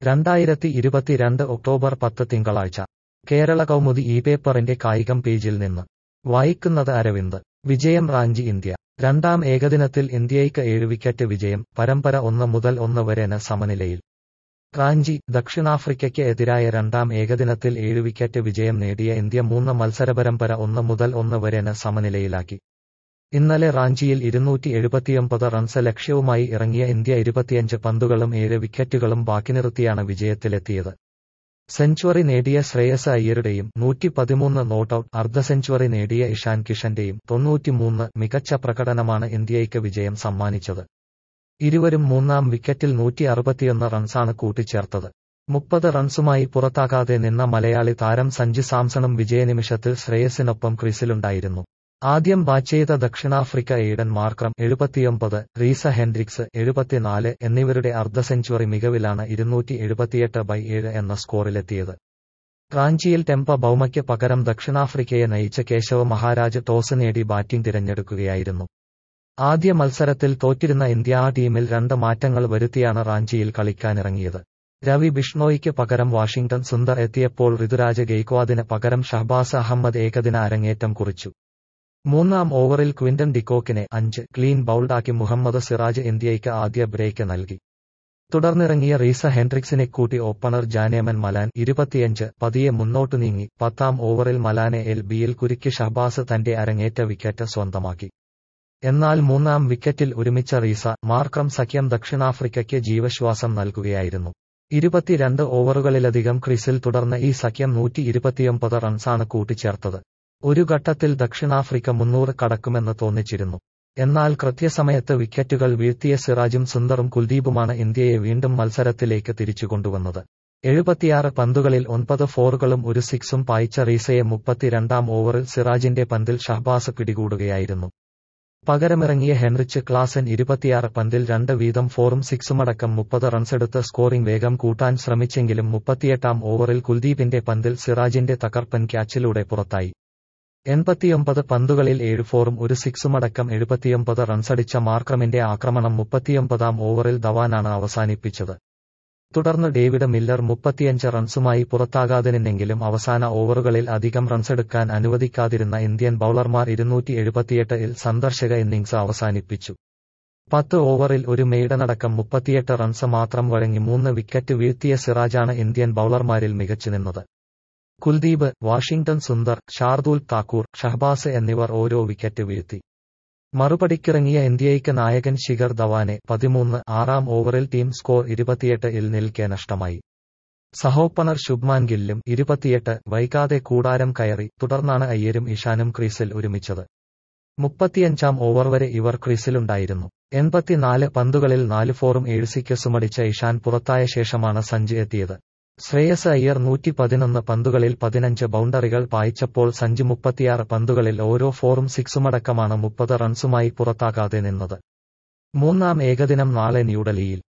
രണ്ടായിരത്തി ഇരുപത്തിരണ്ട് ഒക്ടോബർ പത്ത് തിങ്കളാഴ്ച കേരള കൗമുദി ഈ പേപ്പറിന്റെ കായികം പേജിൽ നിന്ന് വായിക്കുന്നത് അരവിന്ദ് വിജയം റാഞ്ചി ഇന്ത്യ രണ്ടാം ഏകദിനത്തിൽ ഇന്ത്യയ്ക്ക് ഏഴ് വിക്കറ്റ് വിജയം പരമ്പര ഒന്ന് മുതൽ ഒന്ന് വരെന് സമനിലയിൽ റാഞ്ചി ദക്ഷിണാഫ്രിക്കയ്ക്ക് എതിരായ രണ്ടാം ഏകദിനത്തിൽ ഏഴ് വിക്കറ്റ് വിജയം നേടിയ ഇന്ത്യ മൂന്ന് മത്സരപരമ്പര ഒന്ന് മുതൽ ഒന്ന് വരെന് സമനിലയിലാക്കി ഇന്നലെ റാഞ്ചിയിൽ ഇരുന്നൂറ്റി എഴുപത്തിയൊമ്പത് റൺസ് ലക്ഷ്യവുമായി ഇറങ്ങിയ ഇന്ത്യ ഇരുപത്തിയഞ്ച് പന്തുകളും ഏഴ് വിക്കറ്റുകളും ബാക്കി നിർത്തിയാണ് വിജയത്തിലെത്തിയത് സെഞ്ചുറി നേടിയ ശ്രേയസ് അയ്യരുടെയും നൂറ്റി പതിമൂന്ന് നോട്ടൌട്ട് അർദ്ധ സെഞ്ചുറി നേടിയ ഇഷാൻ കിഷന്റെയും തൊണ്ണൂറ്റിമൂന്ന് മികച്ച പ്രകടനമാണ് ഇന്ത്യയ്ക്ക് വിജയം സമ്മാനിച്ചത് ഇരുവരും മൂന്നാം വിക്കറ്റിൽ നൂറ്റി അറുപത്തിയൊന്ന് റൺസാണ് കൂട്ടിച്ചേർത്തത് മുപ്പത് റൺസുമായി പുറത്താകാതെ നിന്ന മലയാളി താരം സഞ്ജു സാംസണും വിജയനിമിഷത്തിൽ ശ്രേയസിനൊപ്പം ക്രീസിലുണ്ടായിരുന്നു ആദ്യം ബാറ്റ് ചെയ്ത ദക്ഷിണാഫ്രിക്ക എയ്ഡൻ മാർക്രം എഴുപത്തിയൊമ്പത് റീസ ഹെൻഡ്രിക്സ് എഴുപത്തിനാല് എന്നിവരുടെ അർദ്ധ സെഞ്ചുറി മികവിലാണ് ഇരുന്നൂറ്റി എഴുപത്തിയെട്ട് ബൈ ഏഴ് എന്ന സ്കോറിലെത്തിയത് റാഞ്ചിയിൽ ടെമ്പ ബൌമയ്ക്ക് പകരം ദക്ഷിണാഫ്രിക്കയെ നയിച്ച കേശവ മഹാരാജ് ടോസ് നേടി ബാറ്റിംഗ് തിരഞ്ഞെടുക്കുകയായിരുന്നു ആദ്യ മത്സരത്തിൽ തോറ്റിരുന്ന ഇന്ത്യ ആ ടീമിൽ രണ്ട് മാറ്റങ്ങൾ വരുത്തിയാണ് റാഞ്ചിയിൽ കളിക്കാനിറങ്ങിയത് രവി ബിഷ്ണോയിക്ക് പകരം വാഷിംഗ്ടൺ സുന്ദർ എത്തിയപ്പോൾ ഋതുരാജ് ഗെയ്ക്വാദിന് പകരം ഷഹബാസ് അഹമ്മദ് ഏകദിന അരങ്ങേറ്റം കുറിച്ചു മൂന്നാം ഓവറിൽ ക്വിന്റൻ ഡിക്കോക്കിനെ അഞ്ച് ക്ലീൻ ബൌൾഡാക്കി മുഹമ്മദ് സിറാജ് ഇന്ത്യയ്ക്ക് ആദ്യ ബ്രേക്ക് നൽകി തുടർന്നിറങ്ങിയ റീസ ഹെൻഡ്രിക്സിനെ കൂട്ടി ഓപ്പണർ ജാനേമൻ മലാൻ ഇരുപത്തിയഞ്ച് പതിയെ മുന്നോട്ടു നീങ്ങി പത്താം ഓവറിൽ മലാനെ എൽ ബിയിൽ കുരുക്കി ഷഹബാസ് തന്റെ അരങ്ങേറ്റ വിക്കറ്റ് സ്വന്തമാക്കി എന്നാൽ മൂന്നാം വിക്കറ്റിൽ ഒരുമിച്ച റീസ മാർക്രം സഖ്യം ദക്ഷിണാഫ്രിക്കയ്ക്ക് ജീവശ്വാസം നൽകുകയായിരുന്നു ഇരുപത്തിരണ്ട് ഓവറുകളിലധികം ക്രീസിൽ തുടർന്ന ഈ സഖ്യം നൂറ്റി ഇരുപത്തിയൊമ്പത് റൺസാണ് കൂട്ടിച്ചേർത്തത് ഒരു ഘട്ടത്തിൽ ദക്ഷിണാഫ്രിക്ക മുന്നൂറ് കടക്കുമെന്ന് തോന്നിച്ചിരുന്നു എന്നാൽ കൃത്യസമയത്ത് വിക്കറ്റുകൾ വീഴ്ത്തിയ സിറാജും സുന്ദറും കുൽദീപുമാണ് ഇന്ത്യയെ വീണ്ടും മത്സരത്തിലേക്ക് തിരിച്ചുകൊണ്ടുവന്നത് എഴുപത്തിയാറ് പന്തുകളിൽ ഒൻപത് ഫോറുകളും ഒരു സിക്സും പായിച്ച റീസയെ മുപ്പത്തിരണ്ടാം ഓവറിൽ സിറാജിന്റെ പന്തിൽ ഷഹബാസ് പിടികൂടുകയായിരുന്നു പകരമിറങ്ങിയ ഹെൻറിച്ച് ക്ലാസൻ ഇരുപത്തിയാറ് പന്തിൽ രണ്ട് വീതം ഫോറും സിക്സുമടക്കം മുപ്പത് റൺസെടുത്ത് സ്കോറിംഗ് വേഗം കൂട്ടാൻ ശ്രമിച്ചെങ്കിലും മുപ്പത്തിയെട്ടാം ഓവറിൽ കുൽദീപിന്റെ പന്തിൽ സിറാജിന്റെ തകർപ്പൻ ക്യാച്ചിലൂടെ പുറത്തായി എൺപത്തിയൊമ്പത് പന്തുകളിൽ ഏഴ് ഫോറും ഒരു സിക്സുമടക്കം എഴുപത്തിയൊമ്പത് റൺസടിച്ച മാർക്രമിന്റെ ആക്രമണം മുപ്പത്തിയൊമ്പതാം ഓവറിൽ ധവാനാണ് അവസാനിപ്പിച്ചത് തുടർന്ന് ഡേവിഡ് മില്ലർ മുപ്പത്തിയഞ്ച് റൺസുമായി പുറത്താകാതെ നിന്നെങ്കിലും അവസാന ഓവറുകളിൽ അധികം റൺസെടുക്കാൻ അനുവദിക്കാതിരുന്ന ഇന്ത്യൻ ബൌളർമാർ ഇരുന്നൂറ്റി എഴുപത്തിയെട്ടിൽ സന്ദർശക ഇന്നിംഗ്സ് അവസാനിപ്പിച്ചു പത്ത് ഓവറിൽ ഒരു മെയ്ഡനടക്കം മുപ്പത്തിയെട്ട് റൺസ് മാത്രം വഴങ്ങി മൂന്ന് വിക്കറ്റ് വീഴ്ത്തിയ സിറാജാണ് ഇന്ത്യൻ ബൌളർമാരിൽ മികച്ചു നിന്നത് കുൽദീപ് വാഷിംഗ്ടൺ സുന്ദർ ഷാർദൂൽ താക്കൂർ ഷഹബാസ് എന്നിവർ ഓരോ വിക്കറ്റ് വീഴ്ത്തി മറുപടിക്കിറങ്ങിയ ഇന്ത്യയ്ക്ക് നായകൻ ശിഖർ ധവാനെ പതിമൂന്ന് ആറാം ഓവറിൽ ടീം സ്കോർ ഇരുപത്തിയെട്ട് ഇൽ നിൽക്കെ നഷ്ടമായി സഹോപ്പണർ ശുഭ്മാൻ ഗില്ലും ഇരുപത്തിയെട്ട് വൈകാതെ കൂടാരം കയറി തുടർന്നാണ് അയ്യരും ഇഷാനും ക്രീസിൽ ഒരുമിച്ചത് മുപ്പത്തിയഞ്ചാം ഓവർ വരെ ഇവർ ക്രീസിലുണ്ടായിരുന്നു എൺപത്തിനാല് പന്തുകളിൽ നാല് ഫോറും ഏഴ് സിക്കസുമടിച്ച ഇഷാൻ പുറത്തായ ശേഷമാണ് സഞ്ജു എത്തിയത് ശ്രേയസ് അയ്യർ നൂറ്റി പതിനൊന്ന് പന്തുകളിൽ പതിനഞ്ച് ബൗണ്ടറികൾ പായിച്ചപ്പോൾ സഞ്ജു മുപ്പത്തിയാറ് പന്തുകളിൽ ഓരോ ഫോറും സിക്സുമടക്കമാണ് മുപ്പത് റൺസുമായി പുറത്താകാതെ നിന്നത് മൂന്നാം ഏകദിനം നാളെ ന്യൂഡൽഹിയിൽ